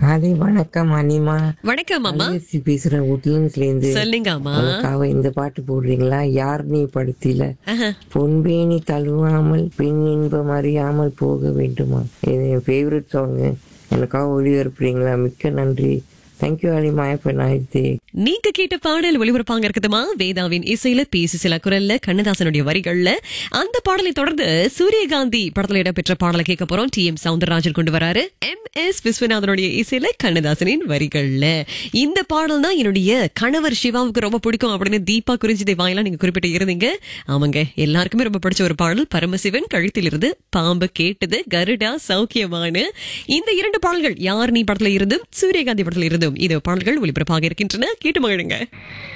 காலை வணக்கம் அனிமா வணக்கம் அம்மா அலியசி பேசுறேன் உட்லண்ட்ஸ்ல இருந்து சொல்லுங்க அம்மா உனக்காக இந்த பாட்டு போடுறீங்களா யார் நீ படுத்தில ஆஹா. பொன்பேணி தழுவாமல் பெண் இன்பம் அறியாமல் போக வேண்டுமா இது என் ஃபேவரட் சாங் எனக்காக ஒளிபரப்புறீங்களா மிக்க நன்றி தேங்க்யூ அலிமா இப்ப நாய்த்தே நீங்க கேட்ட பாடல் ஒளிபரப்பாங்க இருக்குதுமா வேதாவின் இசையில பேசி சில குரல்ல கண்ணதாசனுடைய வரிகள்ல அந்த பாடலை தொடர்ந்து சூரியகாந்தி படத்துல இடம்பெற்ற பாடலை கேட்க போறோம் டி எம் சவுந்தரராஜன் கொண்டு வராரு எம் எஸ் விஸ்வநாதனுடைய இசையில கண்ணதாசனின் வரிகள்ல இந்த பாடல் தான் என்னுடைய கணவர் சிவாவுக்கு ரொம்ப பிடிக்கும் அப்படின்னு தீபா குறிஞ்சி வாயிலாம் நீங்க குறிப்பிட்டு இருந்தீங்க ஆமாங்க எல்லாருக்குமே ரொம்ப பிடிச்ச ஒரு பாடல் பரமசிவன் கழுத்திலிருந்து பாம்பு கேட்டது கருடா சௌக்கியமான இந்த இரண்டு பாடல்கள் யார் நீ படத்துல இருந்தும் சூரியகாந்தி படத்துல இருந்தும் இது பாடல்கள் ஒளிபரப்பாக இருக்கின்றன கேட்டு மகிழுங்க